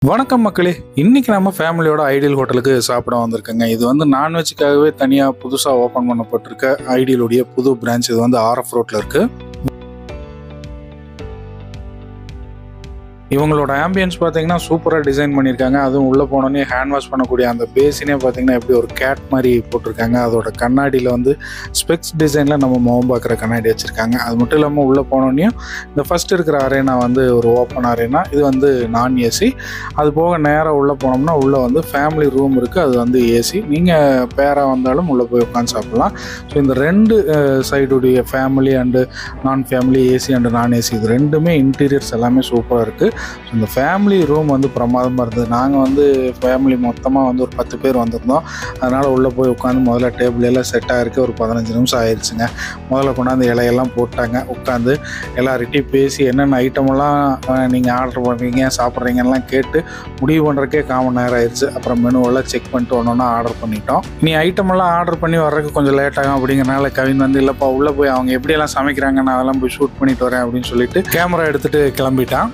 வணக்கம் மக்களே இன்னைக்கு நம்ம ஃபேமிலியோட ஐடியல் ஹோட்டலுக்கு சாப்பிட வந்திருக்கோங்க இது வந்து நான்வெஜ்ஜுக்காகவே தனியாக புதுசாக ஓப்பன் பண்ணப்பட்டிருக்க ஐடியலுடைய புது பிரான்ச் இது வந்து ஆர்எஃப் ரோட்டில் இருக்கு இவங்களோட ஆம்பியன்ஸ் பார்த்தீங்கன்னா சூப்பராக டிசைன் பண்ணியிருக்காங்க அதுவும் உள்ளே போனோடனே ஹேண்ட் வாஷ் பண்ணக்கூடிய அந்த பேசினே பார்த்தீங்கன்னா எப்படி ஒரு கேட் மாதிரி போட்டிருக்காங்க அதோட கண்ணாடியில் வந்து ஸ்பெக்ஸ் டிசைனில் நம்ம முகம் பார்க்குற கண்ணாடி வச்சுருக்காங்க அது மட்டும் இல்லாமல் உள்ளே போனோடனையும் இந்த ஃபர்ஸ்ட் இருக்கிற அரேனா வந்து ஒரு ஓப்பன் அரேனா இது வந்து நான் ஏசி அது போக நேராக உள்ளே போனோம்னா உள்ளே வந்து ஃபேமிலி ரூம் இருக்குது அது வந்து ஏசி நீங்கள் பேராக வந்தாலும் உள்ளே போய் உட்காந்து சாப்பிட்லாம் ஸோ இந்த ரெண்டு சைடுடைய family and non family AC and non AC இது ரெண்டுமே இன்டீரியர்ஸ் எல்லாமே சூப்பராக இருக்குது ஸோ இந்த ஃபேமிலி ரூம் வந்து பிரமாதமாக இருந்தது நாங்கள் வந்து ஃபேமிலி மொத்தமாக வந்து ஒரு பத்து பேர் வந்திருந்தோம் அதனால் உள்ளே போய் உட்காந்து முதல்ல டேபிள் எல்லாம் செட் ஆகிருக்கு ஒரு பதினஞ்சு நிமிஷம் ஆயிடுச்சுங்க முதல்ல கொண்டாந்து இலையெல்லாம் போட்டாங்க உட்காந்து எல்லார்கிட்டையும் பேசி என்னென்ன ஐட்டமெல்லாம் நீங்கள் ஆர்டர் பண்ணுறீங்க சாப்பிட்றீங்கலாம் கேட்டு முடிவு பண்ணுறக்கே காமன் நேரம் ஆயிடுச்சு அப்புறம் மெனுவெல்லாம் செக் பண்ணிட்டு ஒன்று ஒன்றா ஆர்டர் பண்ணிட்டோம் நீ ஐட்டமெல்லாம் ஆர்டர் பண்ணி வர்றதுக்கு கொஞ்சம் லேட் ஆகும் அப்படிங்கிறனால கவின் வந்து இல்லைப்பா உள்ளே போய் அவங்க எப்படியெல்லாம் சமைக்கிறாங்க நான் அதெல்லாம் போய் ஷூட் பண்ணிட்டு வரேன் அப்படின்னு சொல்லிட்டு கேமரா எடுத்துகிட்டு கிளம்பிட்டான்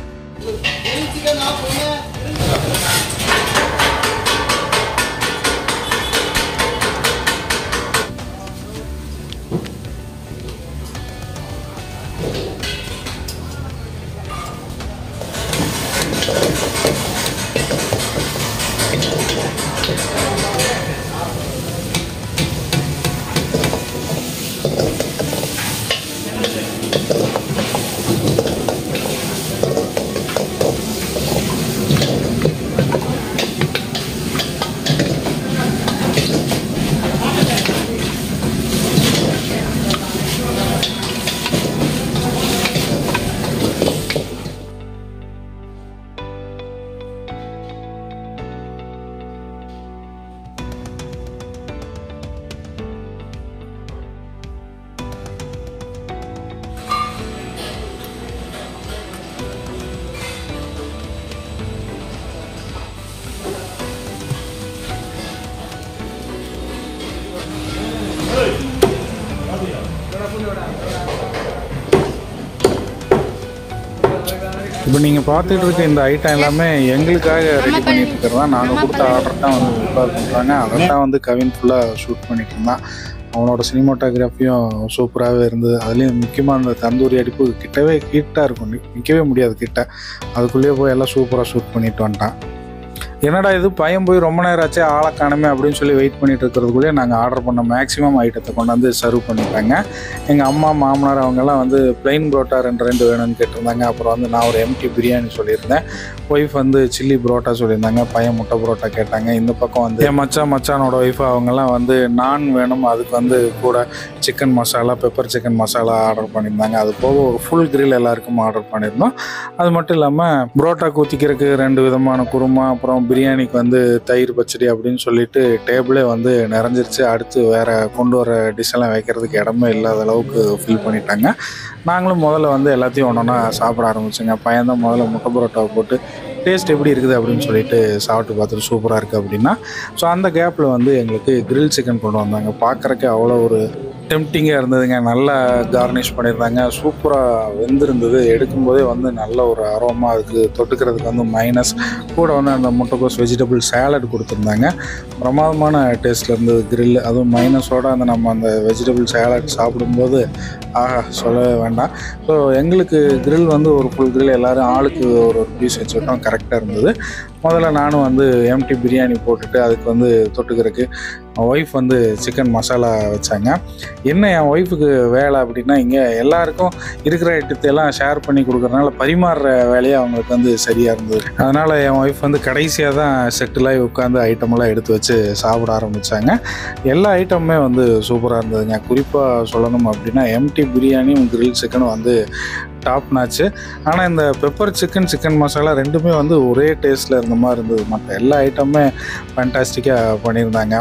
இப்போ நீங்கள் பார்த்துட்டு இருக்க இந்த ஐட்டம் எல்லாமே எங்களுக்காக ரெடி பண்ணிட்டு இருக்கிறதா நாங்கள் கொடுத்த ஆர்டர் தான் வந்து ப்ரிப்பேர் பண்ணுறாங்க அதை தான் வந்து கவின் ஃபுல்லாக ஷூட் பண்ணிட்டு இருந்தான் அவனோட சினிமாட்டோகிராஃபியும் சூப்பராகவே இருந்தது அதுலேயும் முக்கியமாக அந்த தந்தூரி அடிப்பு கிட்டவே கிட்டாக இருக்கும் நி- நிற்கவே முடியாது கிட்ட அதுக்குள்ளேயே போய் எல்லாம் சூப்பராக ஷூட் பண்ணிட்டு வந்துட்டான் என்னடா இது பையன் போய் ரொம்ப நேரம் ஆச்சே ஆளை காணுமே அப்படின்னு சொல்லி வெயிட் பண்ணிட்டு இருக்கிறதுக்குள்ளேயே நாங்கள் ஆர்டர் பண்ண மேக்ஸிமம் ஐட்டத்தை கொண்டாந்து சர்வ் பண்ணிட்டாங்க எங்கள் அம்மா மாமனார் அவங்கெல்லாம் வந்து பிளைன் புரோட்டா ரெண்டு ரெண்டு வேணும்னு கேட்டிருந்தாங்க அப்புறம் வந்து நான் ஒரு எம்டி பிரியாணி சொல்லியிருந்தேன் ஒய்ஃப் வந்து சில்லி புரோட்டா சொல்லியிருந்தாங்க பையன் முட்டை புரோட்டா கேட்டாங்க இந்த பக்கம் வந்து என் மச்சான் மச்சானோட ஒய்ஃப் அவங்கெல்லாம் வந்து நான் வேணும் அதுக்கு வந்து கூட chicken masala pepper chicken masala order பண்ணியிருந்தாங்க அது போக ஒரு ஃபுல் கிரில் எல்லாருக்கும் ஆர்டர் பண்ணியிருந்தோம் அது மட்டும் இல்லாமல் புரோட்டா ஊற்றிக்கிறதுக்கு ரெண்டு விதமான குருமா அப்புறம் பிரியாணிக்கு வந்து தயிர் பச்சடி அப்படின்னு சொல்லிட்டு டேபிளே வந்து நிறைஞ்சிருச்சு அடுத்து வேற கொண்டு வர டிஷ் எல்லாம் வைக்கிறதுக்கு இடமே இல்லாத அளவுக்கு ஃபில் பண்ணிட்டாங்க நாங்களும் முதல்ல வந்து எல்லாத்தையும் ஒன்றா சாப்பிட ஆரம்பிச்சோங்க பையன் தான் முதல்ல முட்டை புரோட்டாவை போட்டு டேஸ்ட் எப்படி இருக்குது அப்படின்னு சொல்லிட்டு சாப்பிட்டு பார்த்துட்டு சூப்பராக இருக்குது அப்படின்னா ஸோ அந்த கேப்பில் வந்து எங்களுக்கு கிரில் சிக்கன் கொண்டு வந்தாங்க பார்க்குறக்கு அவ்வளோ ஒரு டெம்டிங்காக இருந்ததுங்க நல்லா கார்னிஷ் பண்ணியிருந்தாங்க சூப்பராக வெந்திருந்தது எடுக்கும்போதே வந்து நல்ல ஒரு அரோமா அதுக்கு தொட்டுக்கிறதுக்கு வந்து மைனஸ் கூட வந்து அந்த முட்டைக்கோஸ் வெஜிடபிள் சேலட் கொடுத்துருந்தாங்க பிரமாதமான டேஸ்ட்டில் இருந்தது grill அதுவும் மைனஸோட அந்த நம்ம அந்த வெஜிடபிள் சேலட் சாப்பிடும்போது ஆஹா சொல்லவே வேண்டாம் ஸோ எங்களுக்கு grill வந்து ஒரு ஃபுல் grill எல்லாரும் ஆளுக்கு ஒரு ஒரு பீஸ் வச்சுட்டோம் கரெக்டாக இருந்தது முதல்ல நானும் வந்து எம்டி பிரியாணி போட்டுட்டு அதுக்கு வந்து தொட்டுக்கிறதுக்கு ஒய்ஃப் வந்து சிக்கன் மசாலா வச்சாங்க என்ன என் ஒய்ஃபுக்கு வேலை அப்படின்னா இங்கே எல்லாருக்கும் இருக்கிற ஐட்டத்தை எல்லாம் ஷேர் பண்ணி கொடுக்குறதுனால பரிமாறுற வேலையை அவங்களுக்கு வந்து சரியாக இருந்தது அதனால் என் ஒய்ஃப் வந்து கடைசியாக தான் செட்டிலாகி உட்காந்து ஐட்டமெல்லாம் எடுத்து வச்சு சாப்பிட ஆரம்பித்தாங்க எல்லா ஐட்டமுமே வந்து சூப்பராக இருந்ததுங்க குறிப்பாக சொல்லணும் அப்படின்னா எம்டி பிரியாணியும் கிரில் சிக்கனும் வந்து டாப் நாச்சு ஆனால் இந்த பெப்பர் சிக்கன் சிக்கன் மசாலா ரெண்டுமே வந்து ஒரே டேஸ்ட்டில் இருந்த மாதிரி இருந்தது மற்ற எல்லா ஐட்டமுமே ஃபேண்டாஸ்டிக்காக பண்ணியிருந்தாங்க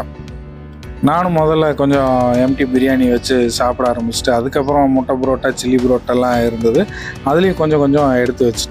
நானும் முதல்ல கொஞ்சம் எம்டி பிரியாணி வச்சு சாப்பிட ஆரம்பிச்சிட்டு அதுக்கப்புறம் முட்டை புரோட்டா சில்லி புரோட்டாலாம் இருந்தது அதுலேயும் கொஞ்சம் கொஞ்சம் எடுத்து வச்சுட்டு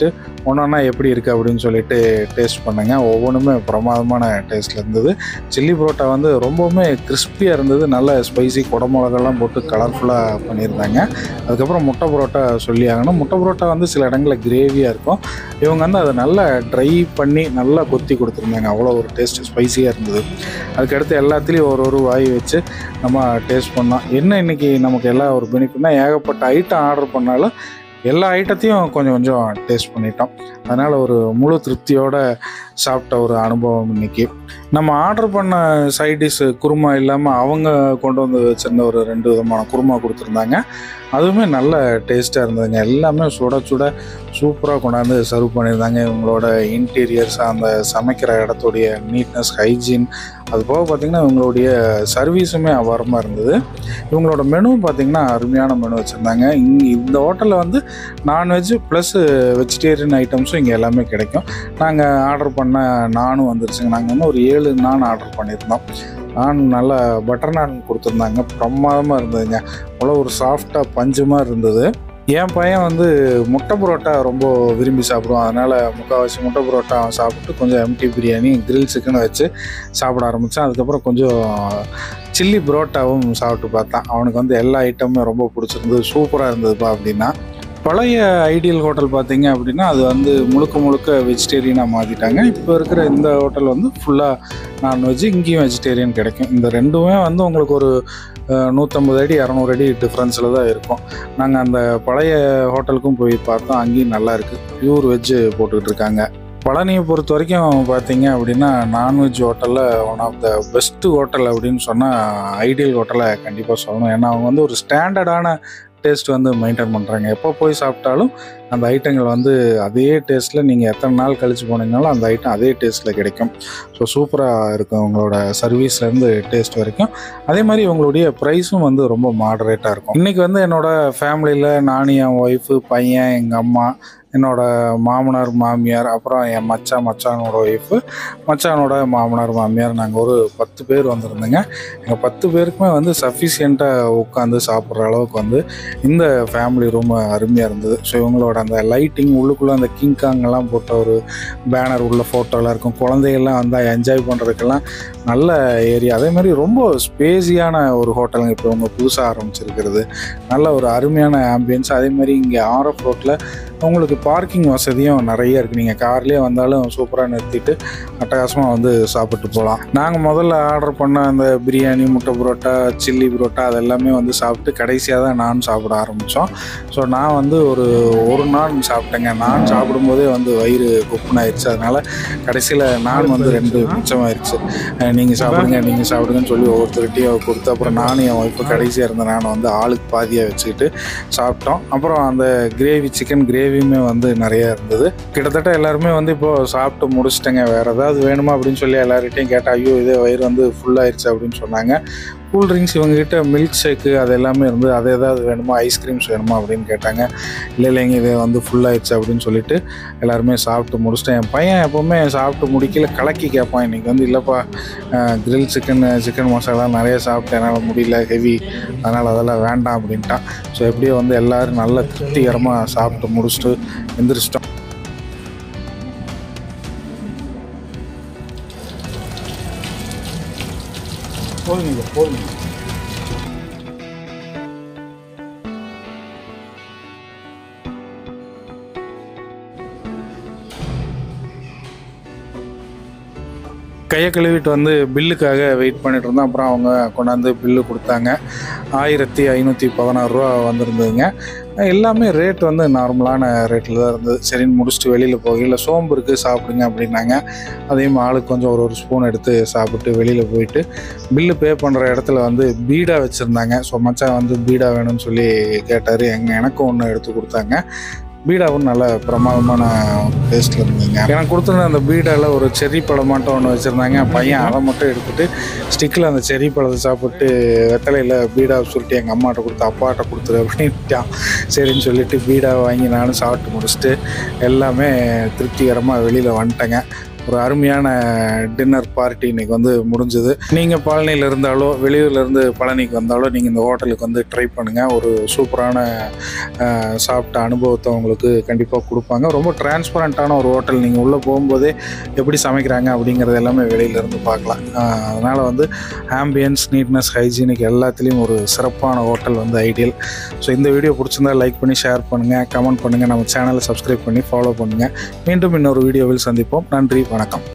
ஒன்றா எப்படி இருக்குது அப்படின்னு சொல்லிட்டு டேஸ்ட் பண்ணுங்க ஒவ்வொன்றுமே பிரமாதமான டேஸ்ட்டில் இருந்தது சில்லி பரோட்டா வந்து ரொம்பவுமே கிறிஸ்பியாக இருந்தது நல்ல ஸ்பைசி குடமிளகெல்லாம் போட்டு கலர்ஃபுல்லாக பண்ணியிருந்தாங்க அதுக்கப்புறம் முட்டை பரோட்டா சொல்லி ஆகணும் முட்டை பரோட்டா வந்து சில இடங்களில் கிரேவியாக இருக்கும் இவங்க வந்து அதை நல்லா ட்ரை பண்ணி நல்லா கொத்தி கொடுத்துருந்தாங்க அவ்வளோ ஒரு டேஸ்ட் ஸ்பைசியாக இருந்தது அதுக்கடுத்து எல்லாத்துலேயும் ஒரு ஒரு வாய் வச்சு நம்ம டேஸ்ட் பண்ணோம் என்ன இன்னைக்கு நமக்கு எல்லா ஒரு பெனிஃபிட்னா ஏகப்பட்ட ஐட்டம் ஆர்டர் பண்ணாலும் எல்லா ஐட்டத்தையும் கொஞ்சம் கொஞ்சம் டேஸ்ட் பண்ணிட்டோம் அதனால் ஒரு முழு திருப்தியோட சாப்பிட்ட ஒரு அனுபவம் இன்னைக்கு நம்ம ஆர்டர் பண்ண சைட் டிஷ் குருமா இல்லாமல் அவங்க கொண்டு வந்து வச்சிருந்த ஒரு ரெண்டு விதமான குருமா கொடுத்துருந்தாங்க அதுவுமே நல்ல டேஸ்ட்டாக இருந்ததுங்க எல்லாமே சுட சுட சூப்பராக கொண்டாந்து சர்வ் பண்ணியிருந்தாங்க இவங்களோட இன்டீரியர்ஸ் அந்த சமைக்கிற இடத்துடைய நீட்னஸ் ஹைஜீன் அது போக பார்த்திங்கன்னா இவங்களுடைய சர்வீஸுமே அபாரமாக இருந்தது இவங்களோட மெனுவும் பார்த்திங்கன்னா அருமையான மெனு வச்சுருந்தாங்க இங்கே இந்த ஹோட்டலில் வந்து நான்வெஜ் ப்ளஸ் வெஜிடேரியன் ஐட்டம்ஸும் இங்கே எல்லாமே கிடைக்கும் நாங்கள் ஆர்டர் பண்ண நானும் வந்துருச்சுங்க நாங்கள் வந்து ஒரு ஏழு நான் ஆர்டர் பண்ணியிருந்தோம் நான் நல்லா பட்டர் நான் கொடுத்துருந்தாங்க பிரமாதமாக இருந்ததுங்க அவ்வளோ ஒரு சாஃப்டாக பஞ்சு மாதிரி இருந்தது என் பையன் வந்து முட்டை புரோட்டா ரொம்ப விரும்பி சாப்பிடுவான் அதனால் முக்கால்வாசி முட்டை புரோட்டா அவன் சாப்பிட்டு கொஞ்சம் எம்டி பிரியாணி கிரில் சிக்கனை வச்சு சாப்பிட ஆரம்பித்தான் அதுக்கப்புறம் கொஞ்சம் சில்லி புரோட்டாவும் சாப்பிட்டு பார்த்தான் அவனுக்கு வந்து எல்லா ஐட்டமும் ரொம்ப பிடிச்சிருந்தது சூப்பராக இருந்ததுப்பா அப்படின்னா பழைய ஐடியல் ஹோட்டல் பார்த்தீங்க அப்படின்னா அது வந்து முழுக்க முழுக்க வெஜிடேரியனாக மாற்றிட்டாங்க இப்போ இருக்கிற இந்த ஹோட்டல் வந்து ஃபுல்லாக நான்வெஜ் இங்கேயும் வெஜிடேரியன் கிடைக்கும் இந்த ரெண்டுமே வந்து உங்களுக்கு ஒரு அஹ், நூற்றம்பது அடி இரநூறு அடி டிஃப்ரென்ஸில் தான் இருக்கும் நாங்கள் அந்த பழைய ஹோட்டலுக்கும் போய் பார்த்தோம் அங்கேயும் நல்லா இருக்குது பியூர் வெஜ்ஜு போட்டுக்கிட்டு இருக்காங்க பழனியை பொறுத்த வரைக்கும் பார்த்தீங்க அப்படின்னா நான்வெஜ் ஹோட்டலில் one of the best hotel அப்படின்னு சொன்னால் ஐடியல் ஹோட்டலை கண்டிப்பாக சொல்லணும் ஏன்னா அவங்க வந்து ஒரு ஸ்டாண்டர்டான டேஸ்ட் வந்து மெயின்டைன் பண்ணுறாங்க எப்போ போய் சாப்பிட்டாலும் அந்த ஐட்டங்கள் வந்து அதே டேஸ்ட்டில் நீங்கள் எத்தனை நாள் கழிச்சு போனீங்கனாலும் அந்த ஐட்டம் அதே டேஸ்ட்டில் கிடைக்கும் ஸோ சூப்பராக இருக்கும் உங்களோட சர்வீஸ்லேருந்து டேஸ்ட் வரைக்கும் அதே மாதிரி உங்களுடைய ப்ரைஸும் வந்து ரொம்ப மாடரேட்டாக இருக்கும் இன்றைக்கி வந்து என்னோட ஃபேமிலியில் நானும் என் ஒய்ஃபு பையன் எங்கள் அம்மா என்னோட மாமனார் மாமியார் அப்புறம் என் மச்சான் மச்சானோட ஒய்ஃபு மச்சானோட மாமனார் மாமியார் நாங்கள் ஒரு பத்து பேர் வந்திருந்தோங்க எங்கள் பத்து பேருக்குமே வந்து சஃபிஷியண்ட்டாக உட்காந்து சாப்பிட்ற அளவுக்கு வந்து இந்த ஃபேமிலி ரூம் அருமையாக இருந்தது ஸோ இவங்களோட அந்த லைட்டிங் உள்ளுக்குள்ளே அந்த கிங் காங்கெல்லாம் போட்ட ஒரு பேனர் உள்ள ஃபோட்டோலாம் இருக்கும் குழந்தைகள்லாம் வந்தால் என்ஜாய் பண்ணுறதுக்கெல்லாம் நல்ல ஏரியா அதே மாதிரி ரொம்ப ஸ்பேஸியான ஒரு ஹோட்டலுங்க இப்போ இவங்க புதுசாக ஆரம்பிச்சிருக்கிறது நல்ல ஒரு அருமையான ஆம்பியன்ஸ் அதே மாதிரி இங்கே ஆர்எஃப் ரோட்டில் உங்களுக்கு பார்க்கிங் வசதியும் நிறைய இருக்குது நீங்கள் கார்லேயே வந்தாலும் சூப்பராக நிறுத்திட்டு அட்டகாசமாக வந்து சாப்பிட்டு போகலாம் நாங்கள் முதல்ல ஆர்டர் பண்ண அந்த பிரியாணி முட்டை புரோட்டா சில்லி புரோட்டா அது எல்லாமே வந்து சாப்பிட்டு கடைசியாக தான் நான் சாப்பிட ஆரம்பித்தோம் ஸோ நான் வந்து ஒரு ஒரு நாள் சாப்பிட்டேங்க நான் சாப்பிடும்போதே வந்து வயிறு குப்புன்னு ஆயிடுச்சு அதனால் கடைசியில் நான் வந்து ரெண்டு மிச்சமாயிருச்சு நீங்கள் சாப்பிடுங்க நீங்கள் சாப்பிடுங்கன்னு சொல்லி ஒவ்வொருத்தருகிட்டையும் கொடுத்து அப்புறம் நானும் என் ஒய்ஃபு கடைசியாக இருந்த நான் வந்து ஆளுக்கு பாதியாக வச்சுக்கிட்டு சாப்பிட்டோம் அப்புறம் அந்த கிரேவி சிக்கன் கிரேவியுமே வந்து நிறைய இருந்தது கிட்டத்தட்ட எல்லாருமே வந்து இப்போ சாப்பிட்டு முடிச்சிட்டேங்க வேற ஏதாவது வேணுமா அப்படின்னு சொல்லி எல்லார்கிட்டையும் கேட்டேன் ஐயோ இதே வயிறு வந்து ஃபுல்லாயிருச்சு அப்படின்னு சொன்னாங்க கூல் ட்ரிங்க்ஸ் இவங்ககிட்ட மில்க் ஷேக்கு அது எல்லாமே இருந்து அது ஏதாவது வேணுமா ஐஸ்கிரீம்ஸ் வேணுமா அப்படின்னு கேட்டாங்க இல்லை இல்லைங்க இது வந்து ஃபுல்லாகிடுச்சு அப்படின்னு சொல்லிட்டு எல்லாருமே சாப்பிட்டு முடிச்சிட்டேன் என் பையன் எப்போவுமே சாப்பிட்டு முடிக்கல கலக்கி கேட்பான் இன்றைக்கி வந்து இல்லைப்பா கிரில் சிக்கன் சிக்கன் மசாலா நிறைய சாப்பிட்டு என்னால் முடியல ஹெவி அதனால் அதெல்லாம் வேண்டாம் அப்படின்ட்டான் ஸோ எப்படியோ வந்து எல்லோரும் நல்ல திருப்திகரமாக சாப்பிட்டு முடிச்சுட்டு எந்திரிச்சிட்டோம் போதுங்க போதுங்க கையை கழுவிட்டு வந்து பில்லுக்காக வெயிட் பண்ணிட்டு இருந்தோம் அப்புறம் அவங்க கொண்டாந்து பில்லு கொடுத்தாங்க ஆயிரத்தி ஐநூற்றி பதினாறு ரூபா வந்திருந்ததுங்க எல்லாமே ரேட் வந்து நார்மலான ரேட்டில் தான் இருந்தது சரின்னு முடிச்சுட்டு வெளியில் போகையில் சோம்பு இருக்குது சாப்பிடுங்க அப்படின்னாங்க அதையும் ஆளுக்கு கொஞ்சம் ஒரு ஒரு ஸ்பூன் எடுத்து சாப்பிட்டு வெளியில் போயிட்டு பில்லு பே பண்ணுற இடத்துல வந்து பீடா வச்சுருந்தாங்க ஸோ மச்சான் வந்து பீடா வேணும்னு சொல்லி கேட்டார் எங்கள் எனக்கும் ஒன்று எடுத்து கொடுத்தாங்க பீடாவும் நல்ல பிரமாதமான டேஸ்ட்டில் இருந்ததுங்க எனக்கு கொடுத்துருந்த அந்த பீடாவில் ஒரு செர்ரி பழம் மட்டும் ஒன்று வச்சுருந்தாங்க என் பையன் அதை மட்டும் எடுத்துட்டு ஸ்டிக்கில் அந்த செர்ரி பழத்தை சாப்பிட்டு வெத்தலையில் பீடா சுருட்டி எங்கள் அம்மாட்ட கொடுத்து அப்பாட்ட கொடுத்துரு அப்படின்ட்டான் சரின்னு சொல்லிட்டு பீடாவை வாங்கி நானும் சாப்பிட்டு முடிச்சுட்டு எல்லாமே திருப்திகரமாக வெளியில் வந்துட்டேங்க ஒரு அருமையான டின்னர் பார்ட்டி இன்னைக்கு வந்து முடிஞ்சுது நீங்கள் பழனியில் இருந்தாலோ வெளியூர்ல இருந்து பழனிக்கு வந்தாலோ நீங்கள் இந்த ஹோட்டலுக்கு வந்து ட்ரை பண்ணுங்கள் ஒரு சூப்பரான அஹ், சாப்பிட்ட அனுபவத்தை உங்களுக்கு கண்டிப்பாக கொடுப்பாங்க ரொம்ப டிரான்ஸ்பரண்ட்டான ஒரு ஹோட்டல் நீங்கள் உள்ளே போகும்போதே எப்படி சமைக்கிறாங்க அப்படிங்கிறது எல்லாமே வெளியில இருந்து பார்க்கலாம் அஹ், அதனால வந்து ஆம்பியன்ஸ் நீட்னஸ் ஹைஜீனிக் எல்லாத்துலேயும் ஒரு சிறப்பான ஹோட்டல் வந்து ஐடியல் ஸோ இந்த வீடியோ பிடிச்சிருந்தா லைக் பண்ணி ஷேர் பண்ணுங்கள் கமெண்ட் பண்ணுங்கள் நம்ம சேனலை சப்ஸ்கிரைப் பண்ணி ஃபாலோ பண்ணுங்கள் மீண்டும் இன்னொரு வீடியோவில் சந்திப்போம் நன்றி வணக்கம்